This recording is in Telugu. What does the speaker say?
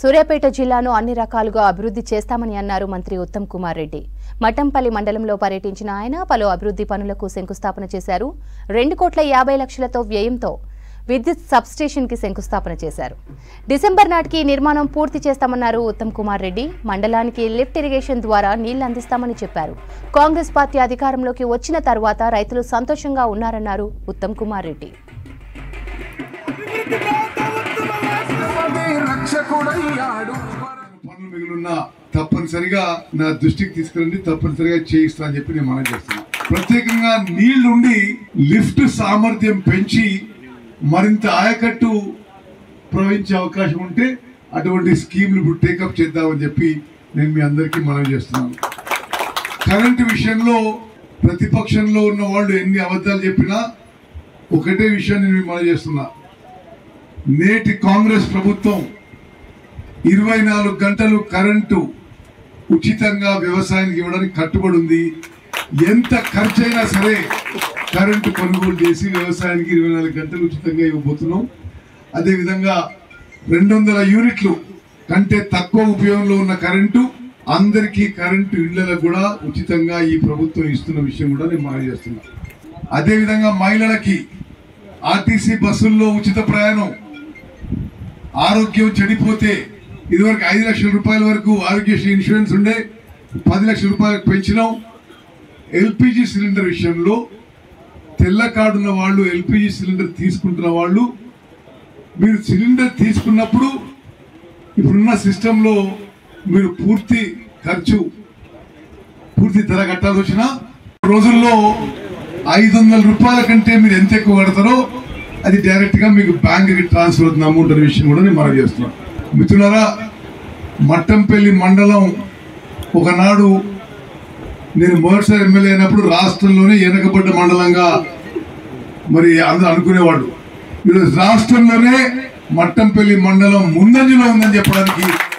సూర్యాపేట జిల్లాను అన్ని రకాలుగా అభివృద్ధి చేస్తామని అన్నారు మంత్రి ఉత్తమ్ కుమార్ రెడ్డి మఠంపల్లి మండలంలో పర్యటించిన ఆయన పలు అభివృద్ధి పనులకు శంకుస్థాపన చేశారు రెండు కోట్ల యాభై లక్షలతో వ్యయంతో విద్యుత్ సబ్స్టేషన్ కి శంకుస్థాపన చేశారు డిసెంబర్ నాటికి ఈ నిర్మాణం పూర్తి చేస్తామన్నారు ఉత్తమ్ కుమార్ రెడ్డి మండలానికి లిఫ్ట్ ఇరిగేషన్ ద్వారా నీళ్లు అందిస్తామని చెప్పారు కాంగ్రెస్ పార్టీ అధికారంలోకి వచ్చిన తర్వాత రైతులు సంతోషంగా ఉన్నారన్నారు ఉత్తమ్ కుమార్ రెడ్డి రక్షకుడయ్యాడు పనులు మిగిలిన తప్పనిసరిగా నా దృష్టికి తీసుకురండి తప్పనిసరిగా చేయిస్తా అని చెప్పి నేను మనం చేస్తున్నా ప్రత్యేకంగా నీళ్లుండి లిఫ్ట్ సామర్థ్యం పెంచి మరింత ఆయకట్టు ప్రవహించే అవకాశం ఉంటే అటువంటి స్కీమ్లు ఇప్పుడు టేకప్ చేద్దామని చెప్పి నేను మీ అందరికీ మనం చేస్తున్నాను కరెంటు విషయంలో ప్రతిపక్షంలో ఉన్న వాళ్ళు ఎన్ని అబద్ధాలు చెప్పినా ఒకటే విషయాన్ని నేను మనం చేస్తున్నా నేటి కాంగ్రెస్ ప్రభుత్వం ఇరవై నాలుగు గంటలు కరెంటు ఉచితంగా వ్యవసాయానికి ఇవ్వడానికి కట్టుబడి ఉంది ఎంత ఖర్చైనా సరే కరెంటు కొనుగోలు చేసి వ్యవసాయానికి ఇరవై నాలుగు గంటలు ఉచితంగా ఇవ్వబోతున్నాం అదేవిధంగా రెండు వందల యూనిట్లు కంటే తక్కువ ఉపయోగంలో ఉన్న కరెంటు అందరికీ కరెంటు ఇళ్లకు కూడా ఉచితంగా ఈ ప్రభుత్వం ఇస్తున్న విషయం కూడా నేను మనం చేస్తున్నా అదేవిధంగా మహిళలకి ఆర్టీసీ బస్సుల్లో ఉచిత ప్రయాణం ఆరోగ్యం చెడిపోతే ఇదివరకు ఐదు లక్షల రూపాయల వరకు ఆరోగ్యశ్రీ ఇన్సూరెన్స్ ఉండే పది లక్షల రూపాయలకు పెంచినాం ఎల్పిజి సిలిండర్ విషయంలో తెల్ల కార్డు ఉన్న వాళ్ళు ఎల్పిజి సిలిండర్ తీసుకుంటున్న వాళ్ళు మీరు సిలిండర్ తీసుకున్నప్పుడు ఇప్పుడున్న సిస్టంలో మీరు పూర్తి ఖర్చు పూర్తి ధర కట్టాల్సి వచ్చిన రోజుల్లో ఐదు వందల రూపాయల కంటే మీరు ఎంత ఎక్కువ కడతారో అది డైరెక్ట్ గా మీకు బ్యాంక్ కి ట్రాన్స్ఫర్ అవుతుంది అమౌంట్ అనే విషయం కూడా నేను మనం చేస్తున్నాను మిత్రులారా మట్టంపల్లి మండలం ఒకనాడు నేను మొదటిసారి ఎమ్మెల్యే అయినప్పుడు రాష్ట్రంలోనే వెనకబడ్డ మండలంగా మరి అందరూ అనుకునేవాడు ఈరోజు రాష్ట్రంలోనే మట్టంపల్లి మండలం ముందంజలో ఉందని చెప్పడానికి